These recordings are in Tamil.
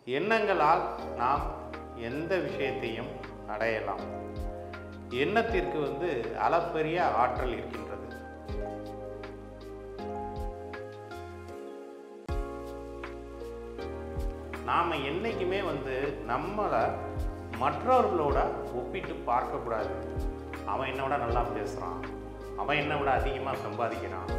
எண்ணங்களால் நாம் எந்த விஷயத்தையும் அடையலாம் எண்ணத்திற்கு வந்து அளப்பரிய ஆற்றல் இருக்கின்றது நாம் என்னைக்குமே வந்து நம்மளை மற்றவர்களோட ஒப்பிட்டு பார்க்கக்கூடாது அவன் என்னை விட நல்லா பேசுகிறான் அவன் என்னை விட அதிகமாக சம்பாதிக்கிறான்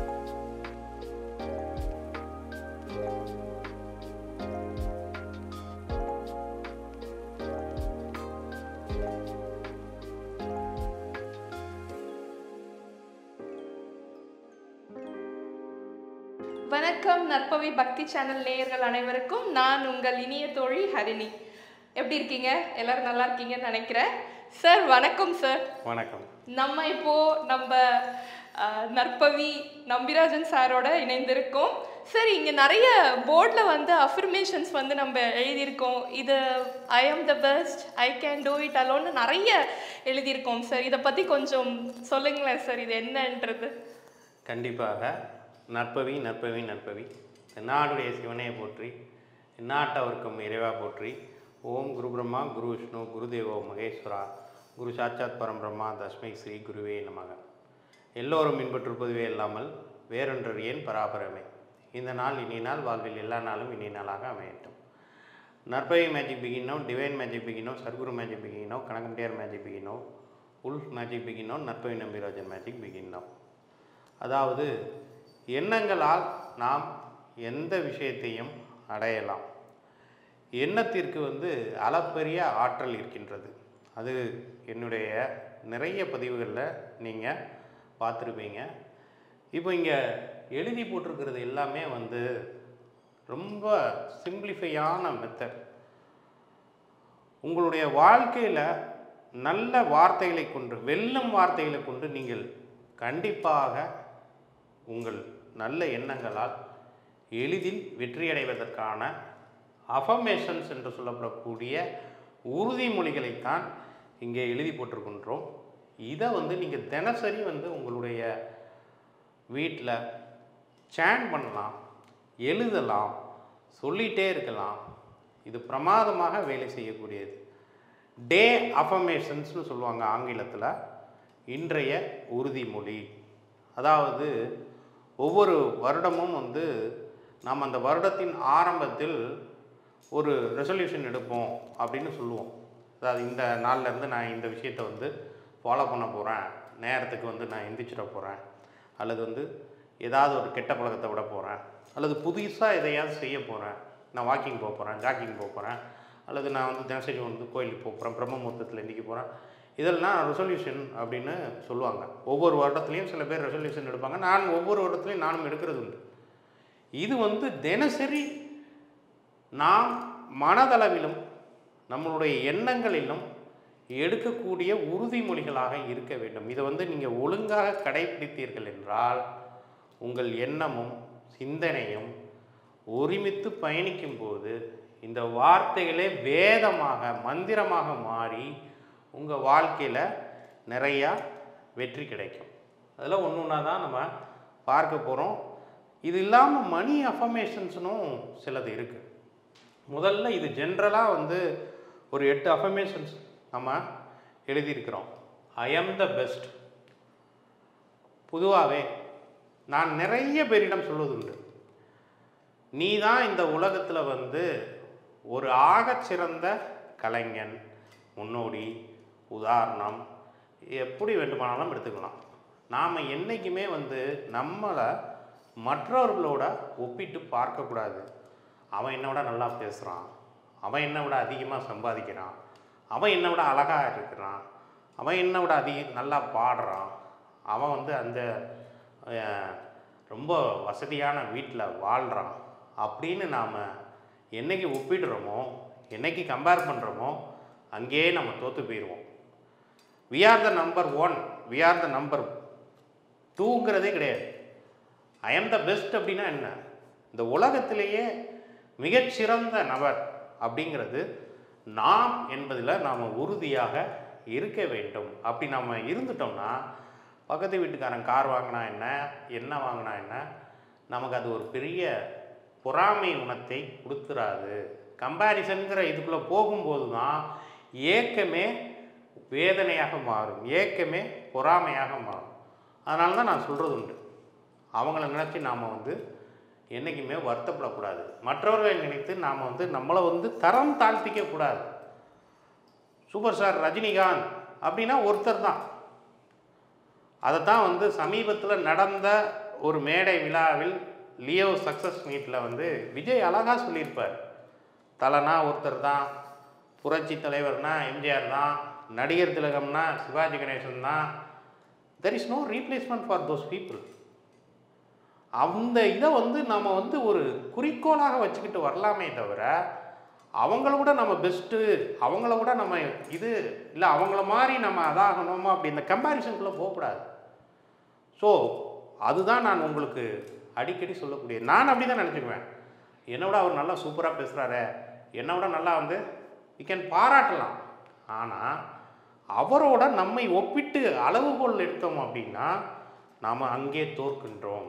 வணக்கம் நற்பவி பக்தி சேனல் நேயர்கள் அனைவருக்கும் நான் உங்கள் இனிய தோழி ஹரிணி எப்படி இருக்கீங்க எல்லாரும் நல்லா இருக்கீங்கன்னு நினைக்கிறேன் சார் வணக்கம் சார் வணக்கம் நம்ம இப்போ நம்ம அஹ், நற்பவி நம்பிராஜன் சாரோட இணைந்திருக்கோம் சார் இங்கே நிறைய போர்டில் வந்து அஃபர்மேஷன்ஸ் வந்து நம்ம எழுதியிருக்கோம் இது I am the best I can do it அலோன்னு நிறைய எழுதியிருக்கோம் சார் இதை பற்றி கொஞ்சம் சொல்லுங்களேன் சார் இது என்னன்றது கண்டிப்பாக நற்பவி நற்பவி நற்பவி நாடுடைய சிவனையை போற்றி நாட்டவர்க்கும் இறைவா போற்றி ஓம் குரு பிரம்மா குரு விஷ்ணு குரு தேவோ மகேஸ்வரா குரு சாட்சாத் பரம்பிரம்மா தஸ்மை ஸ்ரீ குருவே நமக எல்லோரும் பின்பற்றுவதுவே இல்லாமல் வேறொன்றர் ஏன் பராபரமே இந்த நாள் இனி நாள் வாழ்வில் எல்லா நாளும் இனி நாளாக அமையட்டும் நற்பவி மேஜிக் பிகினோ டிவைன் மேஜிக் பிகினோ சர்க்குரு மேஜிக் பிகினோ கனகம்பியார் மேஜிக் பிகினோ உல்ஃப் மேஜிக் பிகினோ நற்பவி நம்பிராஜன் மேஜிக் பிகினோ அதாவது எண்ணங்களால் நாம் எந்த விஷயத்தையும் அடையலாம் எண்ணத்திற்கு வந்து அளப்பரிய ஆற்றல் இருக்கின்றது அது என்னுடைய நிறைய பதிவுகளில் நீங்கள் பார்த்துருப்பீங்க இப்போ இங்கே எழுதி போட்டிருக்கிறது எல்லாமே வந்து ரொம்ப சிம்பிளிஃபையான மெத்தட் உங்களுடைய வாழ்க்கையில் நல்ல வார்த்தைகளை கொண்டு வெல்லும் வார்த்தைகளை கொண்டு நீங்கள் கண்டிப்பாக உங்கள் நல்ல எண்ணங்களால் எளிதில் வெற்றியடைவதற்கான அஃபர்மேஷன்ஸ் என்று சொல்லப்படக்கூடிய உறுதிமொழிகளைத்தான் இங்கே எழுதி போட்டிருக்கின்றோம் இதை வந்து நீங்கள் தினசரி வந்து உங்களுடைய வீட்டில் சேன் பண்ணலாம் எழுதலாம் சொல்லிகிட்டே இருக்கலாம் இது பிரமாதமாக வேலை செய்யக்கூடியது டே அஃபர்மேஷன்ஸ்னு சொல்லுவாங்க ஆங்கிலத்தில் இன்றைய உறுதிமொழி அதாவது ஒவ்வொரு வருடமும் வந்து நாம் அந்த வருடத்தின் ஆரம்பத்தில் ஒரு ரெசல்யூஷன் எடுப்போம் அப்படின்னு சொல்லுவோம் அதாவது இந்த நாள்ல இருந்து நான் இந்த விஷயத்தை வந்து ஃபாலோ பண்ண போகிறேன் நேரத்துக்கு வந்து நான் எந்திரிச்சிட போகிறேன் அல்லது வந்து ஏதாவது ஒரு கெட்ட பழக்கத்தை விட போகிறேன் அல்லது புதுசாக எதையாவது செய்ய போகிறேன் நான் வாக்கிங் போக போகிறேன் ஜாக்கிங் போக போகிறேன் அல்லது நான் வந்து தினசரி வந்து கோயிலுக்கு போக போகிறேன் பிரம்ம முகூர்த்தத்தில் எந்திரிக்க போகிறேன் இதெல்லாம் ரெசல்யூஷன் அப்படின்னு சொல்லுவாங்க ஒவ்வொரு வருடத்துலையும் சில பேர் ரெசல்யூஷன் எடுப்பாங்க நான் ஒவ்வொரு வருடத்துலையும் நானும் எடுக்கிறது உண்டு இது வந்து தினசரி நாம் மனதளவிலும் நம்மளுடைய எண்ணங்களிலும் எடுக்கக்கூடிய உறுதிமொழிகளாக இருக்க வேண்டும் இதை வந்து நீங்கள் ஒழுங்காக கடைபிடித்தீர்கள் என்றால் உங்கள் எண்ணமும் சிந்தனையும் ஒருமித்து பயணிக்கும் போது இந்த வார்த்தைகளே வேதமாக மந்திரமாக மாறி உங்கள் வாழ்க்கையில் நிறையா வெற்றி கிடைக்கும் அதில் ஒன்று ஒன்றா தான் நம்ம பார்க்க போகிறோம் இது இல்லாமல் மணி அஃபர்மேஷன்ஸ்னும் சிலது இருக்குது முதல்ல இது ஜென்ரலாக வந்து ஒரு எட்டு அஃபர்மேஷன்ஸ் நம்ம எழுதியிருக்கிறோம் ஐ எம் த பெஸ்ட் பொதுவாகவே நான் நிறைய பேரிடம் சொல்வதுண்டு நீ தான் இந்த உலகத்தில் வந்து ஒரு ஆகச்சிறந்த கலைஞன் முன்னோடி உதாரணம் எப்படி வேண்டுமானாலும் எடுத்துக்கலாம் நாம் என்றைக்குமே வந்து நம்மளை மற்றவர்களோட ஒப்பிட்டு பார்க்கக்கூடாது அவன் என்னை விட நல்லா பேசுகிறான் அவன் என்னை விட அதிகமாக சம்பாதிக்கிறான் அவன் என்னை விட அழகாக இருக்கிறான் அவன் என்னை விட அதிக நல்லா பாடுறான் அவன் வந்து அந்த அஹ், ரொம்ப வசதியான வீட்டில் வாழ்கிறான் அப்படின்னு நாம் என்னைக்கு ஒப்பிடுறோமோ என்னைக்கு கம்பேர் பண்ணுறோமோ அங்கேயே நம்ம தோற்று போயிடுவோம் we are the number one we are the number டூங்கிறதே கிடையாது ஐ எம் த பெஸ்ட் அப்படின்னா என்ன இந்த உலகத்திலேயே மிகச்சிறந்த நபர் அப்படிங்கிறது நாம் என்பதில் நாம் உறுதியாக இருக்க வேண்டும் அப்படி நாம் இருந்துட்டோம்னா பக்கத்து வீட்டுக்காரன் கார் வாங்கினா என்ன என்ன வாங்கினா என்ன நமக்கு அது ஒரு பெரிய பொறாமை குணத்தை கொடுத்துறாது கம்பேரிசன்கிற இதுக்குள்ளே போகும்போது தான் ஏக்கமே வேதனையாக மாறும் ஏக்கமே பொறாமையாக மாறும் அதனால தான் நான் சொல்கிறது உண்டு அவங்கள நினச்சி நாம் வந்து என்றைக்குமே வருத்தப்படக்கூடாது மற்றவர்களை நினைத்து நாம் வந்து நம்மளை வந்து தரம் தாழ்த்திக்க கூடாது சூப்பர் ஸ்டார் ரஜினிகாந்த் அப்படின்னா ஒருத்தர் தான் அதைத்தான் வந்து சமீபத்தில் நடந்த ஒரு மேடை விழாவில் லியோ சக்ஸஸ் மீட்டில் வந்து விஜய் அழகாக சொல்லியிருப்பார் தலைனா ஒருத்தர் தான் புரட்சி தலைவர்னா எம்ஜிஆர் தான் நடிகர் திலகம்னா சிவாஜி கணேசன் தான் there is no replacement for those people அந்த இதை வந்து நம்ம வந்து ஒரு குறிக்கோளாக வச்சுக்கிட்டு வரலாமே தவிர அவங்கள விட நம்ம பெஸ்ட்டு அவங்கள விட நம்ம இது இல்லை அவங்கள மாதிரி நம்ம அதாகணுமா அப்படி இந்த கம்பேரிசனுக்குள்ளே போகக்கூடாது ஸோ அதுதான் நான் உங்களுக்கு அடிக்கடி சொல்லக்கூடிய நான் அப்படி தான் நினச்சிக்குவேன் என்னை விட அவர் நல்லா சூப்பராக பேசுகிறாரு என்னை விட நல்லா வந்து வி கேன் பாராட்டலாம் ஆனால் அவரோட நம்மை ஒப்பிட்டு அளவுகோல் எடுத்தோம் அப்படின்னா நாம் அங்கே தோற்கின்றோம்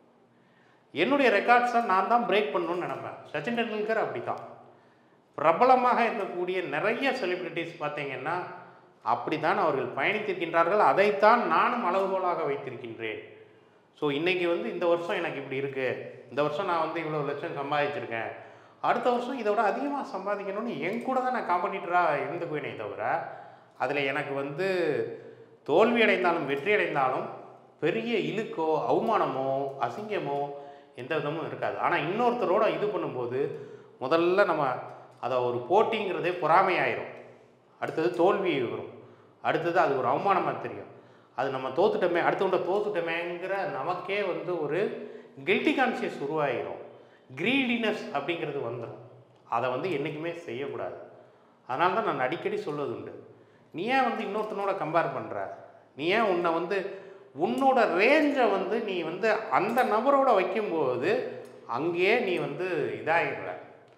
என்னுடைய ரெக்கார்ட்ஸை நான் தான் பிரேக் பண்ணணும்னு நினைப்பேன் சச்சின் டெண்டுல்கர் அப்படி தான் பிரபலமாக இருக்கக்கூடிய நிறைய செலிபிரிட்டிஸ் பார்த்தீங்கன்னா அப்படித்தான் அவர்கள் பயணித்திருக்கின்றார்கள் அதைத்தான் நானும் அளவுகோலாக வைத்திருக்கின்றேன் ஸோ இன்றைக்கி வந்து இந்த வருஷம் எனக்கு இப்படி இருக்குது இந்த வருஷம் நான் வந்து இவ்வளோ லட்சம் சம்பாதிச்சிருக்கேன் அடுத்த வருஷம் இதை விட அதிகமாக சம்பாதிக்கணும்னு என் கூட தான் நான் காம்படிட்டராக இருந்துக்குவேனே தவிர அதில் எனக்கு வந்து தோல்வி அடைந்தாலும் வெற்றி அடைந்தாலும் பெரிய இழுக்கோ அவமானமோ அசிங்கமோ எந்த விதமும் இருக்காது ஆனால் இன்னொருத்தரோட இது பண்ணும்போது முதல்ல நம்ம அதை ஒரு போட்டிங்கிறதே பொறாமையாயிரும் அடுத்தது தோல்வி வரும் அடுத்தது அது ஒரு அவமானமாக தெரியும் அது நம்ம தோத்துட்டோமே அடுத்தவங்க தோத்துட்டோமேங்கிற நமக்கே வந்து ஒரு கில்ட்டி கான்சியஸ் உருவாகிரும் கிரீடினஸ் அப்படிங்கிறது வந்துடும் அதை வந்து என்றைக்குமே செய்யக்கூடாது அதனால தான் நான் அடிக்கடி சொல்வது உண்டு நீ ஏன் வந்து இன்னொருத்தனோட கம்பேர் பண்ணுற நீ ஏன் உன்னை வந்து உன்னோட ரேஞ்சை வந்து நீ வந்து அந்த நபரோட வைக்கும்போது அங்கேயே நீ வந்து இதாகிடுற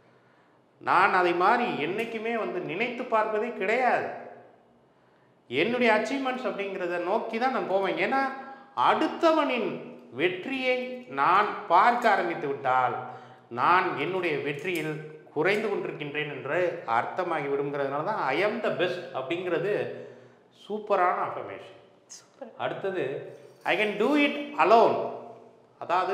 நான் அதை மாதிரி என்றைக்குமே வந்து நினைத்து பார்ப்பதே கிடையாது என்னுடைய அச்சீவ்மெண்ட்ஸ் அப்படிங்கிறத நோக்கி தான் நான் போவேன் ஏன்னா அடுத்தவனின் வெற்றியை நான் பார்க்க ஆரம்பித்து விட்டால் நான் என்னுடைய வெற்றியில் குறைந்து கொண்டிருக்கின்றேன் என்று அர்த்தமாகி விடுங்கிறதுனால தான் ஐ எம் த பெஸ்ட் அப்படிங்கிறது சூப்பரான அஃபர்மேஷன் சூப்பர் அடுத்தது I can do it alone அதாவது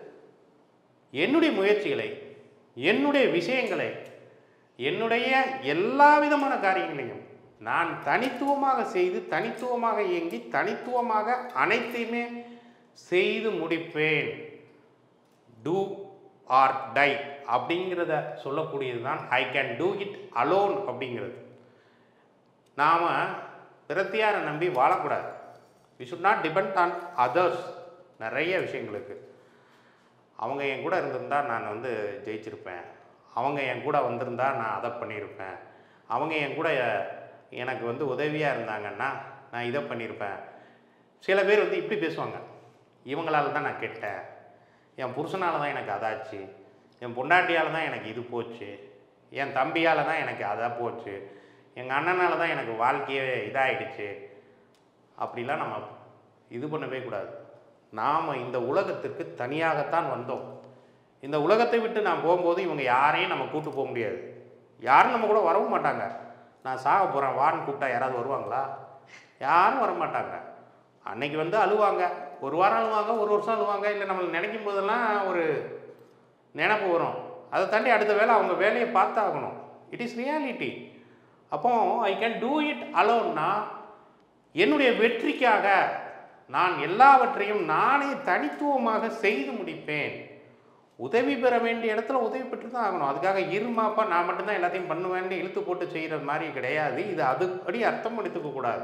என்னுடைய முயற்சிகளை என்னுடைய விஷயங்களை என்னுடைய எல்லா விதமான காரியங்களையும் நான் தனித்துவமாக செய்து தனித்துவமாக இயங்கி தனித்துவமாக அனைத்தையுமே செய்து முடிப்பேன் டூ ஆர் டை அப்படிங்கிறத சொல்லக்கூடியது தான் I can do it alone அப்படிங்கிறது நாம் பிரத்தியாரை நம்பி வாழக்கூடாது we should not depend on others நிறைய விஷயங்களுக்கு அவங்க என் கூட இருந்திருந்தா நான் வந்து ஜெயிச்சிருப்பேன் அவங்க என் கூட வந்திருந்தா நான் அதை பண்ணியிருப்பேன் அவங்க என் கூட எனக்கு வந்து உதவியாக இருந்தாங்கன்னா நான் இதை பண்ணியிருப்பேன் சில பேர் வந்து இப்படி பேசுவாங்க இவங்களால தான் நான் கெட்டேன் என் புருஷனால தான் எனக்கு அதாச்சு என் பொண்டாட்டியால் தான் எனக்கு இது போச்சு என் தம்பியால் தான் எனக்கு அதை போச்சு எங்கள் அண்ணனால தான் எனக்கு வாழ்க்கையே இதாகிடுச்சு அப்படிலாம் நம்ம இது பண்ணவே கூடாது நாம் இந்த உலகத்திற்கு தனியாகத்தான் வந்தோம் இந்த உலகத்தை விட்டு நான் போகும்போது இவங்க யாரையும் நம்ம கூட்டு போக முடியாது யாரும் நம்ம கூட வரவும் மாட்டாங்க நான் சாக போகிறேன் வான்னு கூப்பிட்டா யாராவது வருவாங்களா யாரும் வர மாட்டாங்க அன்னைக்கு வந்து அழுவாங்க ஒரு வாரம் அழுவாங்க ஒரு வருஷம் அழுவாங்க இல்லை நம்மளை நினைக்கும் போதெல்லாம் ஒரு நினப்பு வரும் அதை தாண்டி அடுத்த வேலை அவங்க வேலையை பார்த்தாகணும் இட் இஸ் ரியாலிட்டி அப்போ ஐ கேன் டூ இட் அலோன்னா என்னுடைய வெற்றிக்காக நான் எல்லாவற்றையும் நானே தனித்துவமாக செய்து முடிப்பேன் உதவி பெற வேண்டிய இடத்துல உதவி பெற்று தான் ஆகணும் அதுக்காக இருமாப்பா நான் மட்டும்தான் எல்லாத்தையும் பண்ணுவேன்னு இழுத்து போட்டு செய்கிற மாதிரி கிடையாது இது அதுபடி அர்த்தம் எடுத்துக்க கூடாது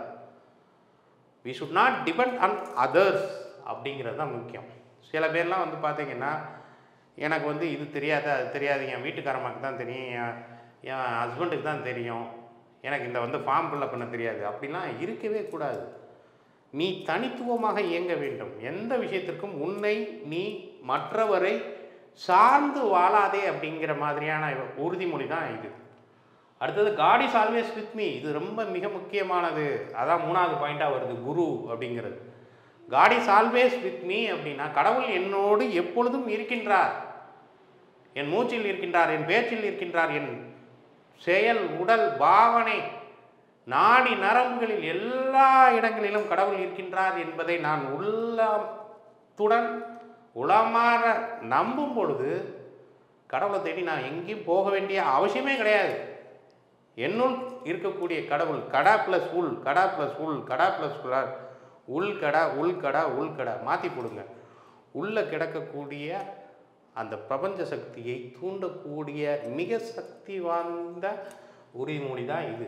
we should not depend on others அப்படிங்கிறது தான் முக்கியம் சில பேர்லாம் வந்து பார்த்தீங்கன்னா எனக்கு வந்து இது தெரியாது அது தெரியாது என் வீட்டுக்காரமாக்கு தான் தெரியும் என் என் ஹஸ்பண்டுக்கு தான் தெரியும் எனக்கு இந்த வந்து ஃபார்ம் ஃபில்லப் பண்ண தெரியாது அப்படிலாம் இருக்கவே கூடாது நீ தனித்துவமாக இயங்க வேண்டும் எந்த விஷயத்திற்கும் உன்னை நீ மற்றவரை சார்ந்து வாழாதே அப்படிங்கிற மாதிரியான உறுதிமொழி தான் இது அடுத்தது God is always with me இது ரொம்ப மிக முக்கியமானது அதான் மூணாவது பாயிண்டாக வருது குரு அப்படிங்கிறது God is always with me அப்படின்னா கடவுள் என்னோடு எப்பொழுதும் இருக்கின்றார் என் மூச்சில் இருக்கின்றார் என் பேச்சில் இருக்கின்றார் என் செயல் உடல் பாவனை நாடி நரம்புகளில் எல்லா இடங்களிலும் கடவுள் இருக்கின்றார் என்பதை நான் உள்ளத்துடன் உளமாற நம்பும் பொழுது கடவுளை தேடி நான் எங்கேயும் போக வேண்டிய அவசியமே கிடையாது என்னுள் இருக்கக்கூடிய கடவுள் கடா ப்ளஸ் உள் கடா ப்ளஸ் உள் கடா ப்ளஸ் உள் கடா உள் கடா உள் கடா மாற்றி போடுங்க உள்ளே கிடக்கக்கூடிய அந்த பிரபஞ்ச சக்தியை தூண்டக்கூடிய மிக சக்தி வாய்ந்த உறுதிமொழி தான் இது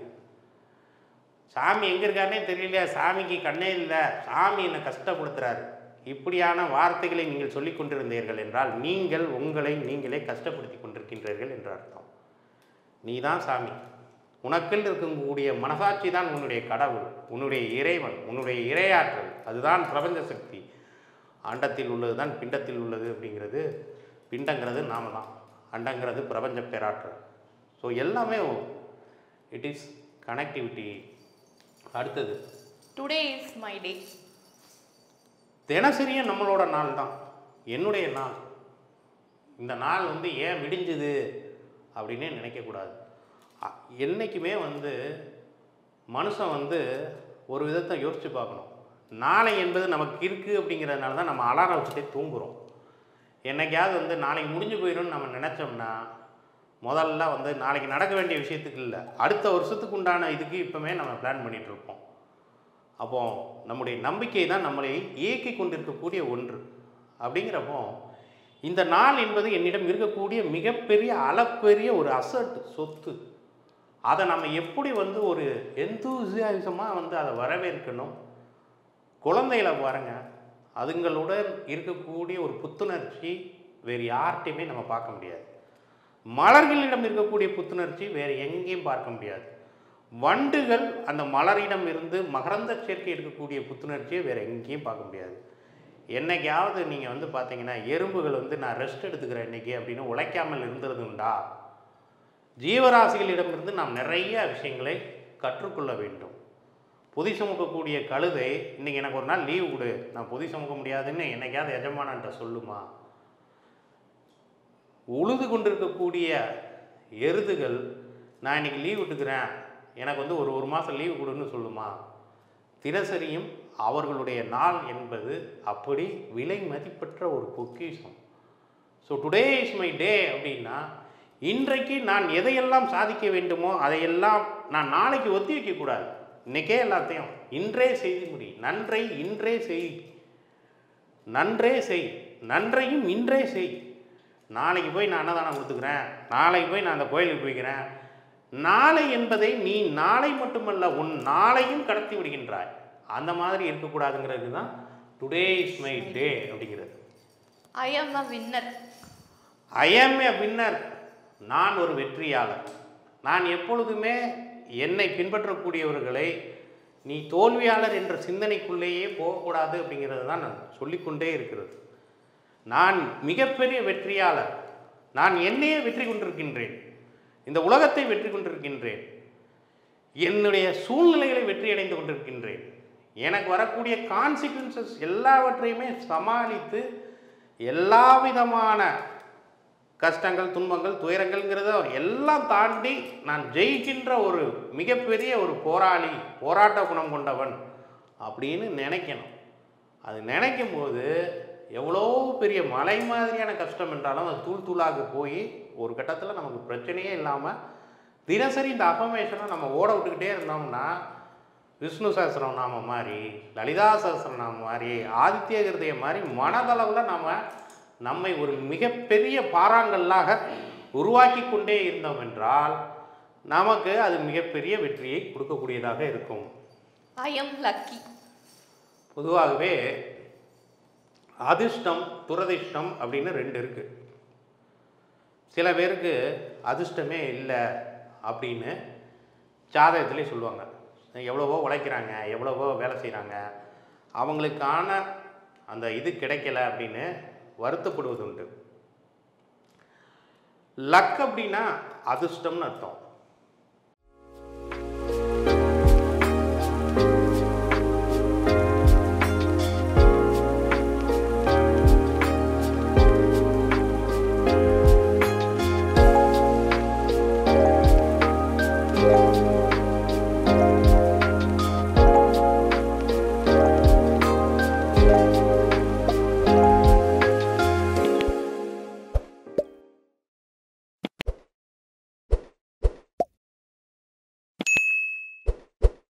சாமி எங்கே இருக்காருனே தெரியல சாமிக்கு கண்ணே இல்லை சாமி என்னை கஷ்டப்படுத்துறாரு இப்படியான வார்த்தைகளை நீங்கள் சொல்லிக் கொண்டிருந்தீர்கள் என்றால் நீங்கள் உங்களை நீங்களே கஷ்டப்படுத்தி கொண்டிருக்கின்றீர்கள் என்ற அர்த்தம் நீ தான் சாமி உனக்குள் இருக்கக்கூடிய மனசாட்சி தான் உன்னுடைய கடவுள் உன்னுடைய இறைவன் உன்னுடைய இறையாற்றல் அதுதான் பிரபஞ்ச சக்தி அண்டத்தில் உள்ளது தான் பிண்டத்தில் உள்ளது அப்படிங்கிறது பிண்டங்கிறது நாம தான் அண்டங்கிறது பிரபஞ்ச பேராற்றல் ஸோ எல்லாமே இட் இஸ் கனெக்டிவிட்டி அடுத்தது டுடே இஸ் மை டே தினசரியும் நம்மளோட நாள் தான் என்னுடைய நாள் இந்த நாள் வந்து ஏன் விடிஞ்சுது அப்படின்னே நினைக்கக்கூடாது அ- என்னைக்குமே வந்து மனுஷன் வந்து ஒரு விதத்தை யோசித்து பார்க்கணும் நாளை என்பது நமக்கு இருக்குது அப்படிங்கிறதுனால தான் நம்ம அலாரம் வச்சுட்டே தூங்குறோம் என்னைக்காவது வந்து நாளைக்கு முடிஞ்சு போயிடும்னு நம்ம நினச்சோம்னா முதல்ல வந்து நாளைக்கு நடக்க வேண்டிய விஷயத்துக்கு இல்லை அடுத்த வருஷத்துக்கு உண்டான இதுக்கு இப்போவே நம்ம பிளான் பண்ணிட்டு இருப்போம் அப்போ நம்முடைய நம்பிக்கை தான் நம்மளை இயக்கி கொண்டிருக்கக்கூடிய ஒன்று அப்படிங்கிறப்போ இந்த நாள் என்பது என்னிடம் இருக்கக்கூடிய மிகப்பெரிய அளப்பெரிய ஒரு அசட் சொத்து அதை நம்ம எப்படி வந்து ஒரு எந்தூசியாசமாக வந்து அதை வரவேற்கணும் குழந்தைகளை பாருங்க அதுங்களுடன் இருக்கக்கூடிய ஒரு புத்துணர்ச்சி வேறு யார்கிட்டையுமே நம்ம பார்க்க முடியாது மலர்களிடம் இருக்கக்கூடிய புத்துணர்ச்சி வேறு எங்கேயும் பார்க்க முடியாது வண்டுகள் அந்த மலரிடம் இருந்து மகரந்த சேர்க்கை எடுக்கக்கூடிய புத்துணர்ச்சியை வேறு எங்கேயும் பார்க்க முடியாது என்னைக்காவது நீங்கள் வந்து பார்த்தீங்கன்னா எறும்புகள் வந்து நான் ரெஸ்ட் எடுத்துக்கிறேன் இன்னைக்கு அப்படின்னு உழைக்காமல் இருந்தது உண்டா ஜீவராசிகளிடமிருந்து நாம் நிறைய விஷயங்களை கற்றுக்கொள்ள வேண்டும் பொதி சுமக்கக்கூடிய கழுதை இன்னைக்கு எனக்கு ஒரு நாள் லீவு கொடு நான் பொதி சுமக்க முடியாதுன்னு என்னைக்காவது எஜமானன்ட்ட சொல்லுமா உழுது கொண்டிருக்கக்கூடிய எருதுகள் நான் இன்னைக்கு லீவ் விட்டுக்கிறேன் எனக்கு வந்து ஒரு ஒரு மாதம் லீவு கொடுன்னு சொல்லுமா தினசரியும் அவர்களுடைய நாள் என்பது அப்படி விலை மதிப்பற்ற ஒரு பொக்கிஷம் so today is my day அப்படின்னா இன்றைக்கு நான் எதையெல்லாம் சாதிக்க வேண்டுமோ அதையெல்லாம் நான் நாளைக்கு ஒத்தி வைக்கக்கூடாது இன்னைக்கே எல்லாத்தையும் இன்றே செய்து முடி நன்றை இன்றே செய் நன்றே செய் நன்றையும் இன்றே செய் நாளைக்கு போய் நான் அன்னதானம் கொடுத்துக்கிறேன் நாளைக்கு போய் நான் அந்த கோயிலுக்கு போய்க்கிறேன் நாளை என்பதை நீ நாளை மட்டுமல்ல உன் நாளையும் கடத்தி விடுகின்றாய் அந்த மாதிரி இருக்கக்கூடாதுங்கிறது தான் டுடே இஸ் மை டே அப்படிங்கிறது ஐ ஆம் அ வின்னர் ஐ ஆம் ஏ வின்னர் நான் ஒரு வெற்றியாளர் நான் எப்பொழுதுமே என்னை பின்பற்றக்கூடியவர்களை நீ தோல்வியாளர் என்ற சிந்தனைக்குள்ளேயே போகக்கூடாது அப்படிங்கிறது தான் நான் சொல்லிக்கொண்டே இருக்கிறது நான் மிகப்பெரிய வெற்றியாளர் நான் என்னையே வெற்றி கொண்டிருக்கின்றேன் இந்த உலகத்தை வெற்றி கொண்டிருக்கின்றேன் என்னுடைய சூழ்நிலைகளை வெற்றி அடைந்து கொண்டிருக்கின்றேன் எனக்கு வரக்கூடிய கான்சிக்வன்சஸ் எல்லாவற்றையுமே சமாளித்து எல்லா விதமான கஷ்டங்கள் துன்பங்கள் துயரங்கள்ங்கிறத எல்லாம் தாண்டி நான் ஜெயிக்கின்ற ஒரு மிகப்பெரிய ஒரு போராளி போராட்ட குணம் கொண்டவன் அப்படின்னு நினைக்கணும் அது நினைக்கும் போது எவ்வளோ பெரிய மலை மாதிரியான கஷ்டம் என்றாலும் அது தூள் தூளாக போய் ஒரு கட்டத்தில் நமக்கு பிரச்சனையே இல்லாமல் தினசரி இந்த அஃபர்மேஷனை நம்ம ஓட விட்டுக்கிட்டே இருந்தோம்னா விஷ்ணு சஹஸ்ரம் நாம மாதிரி லலிதா சஹஸ்ரநாமம் மாதிரி ஆதித்ய கிருதய மாதிரி மனதளவில் நம்ம நம்மை ஒரு மிகப்பெரிய பாறாங்கல்லாக உருவாக்கி கொண்டே இருந்தோம் என்றால் நமக்கு அது மிகப்பெரிய வெற்றியை கொடுக்கக்கூடியதாக இருக்கும் ஐ எம் லக்கி பொதுவாகவே அதிர்ஷ்டம் துரதிர்ஷ்டம் அப்படின்னு ரெண்டு இருக்குது சில பேருக்கு அதிர்ஷ்டமே இல்லை அப்படின்னு ஜாதகத்திலே சொல்லுவாங்க எவ்வளவோ உழைக்கிறாங்க எவ்வளவோ வேலை செய்கிறாங்க அவங்களுக்கான அந்த இது கிடைக்கல அப்படின்னு வருத்தப்படுவது உண்டு லக் அப்படின்னா அதிர்ஷ்டம்னு அர்த்தம்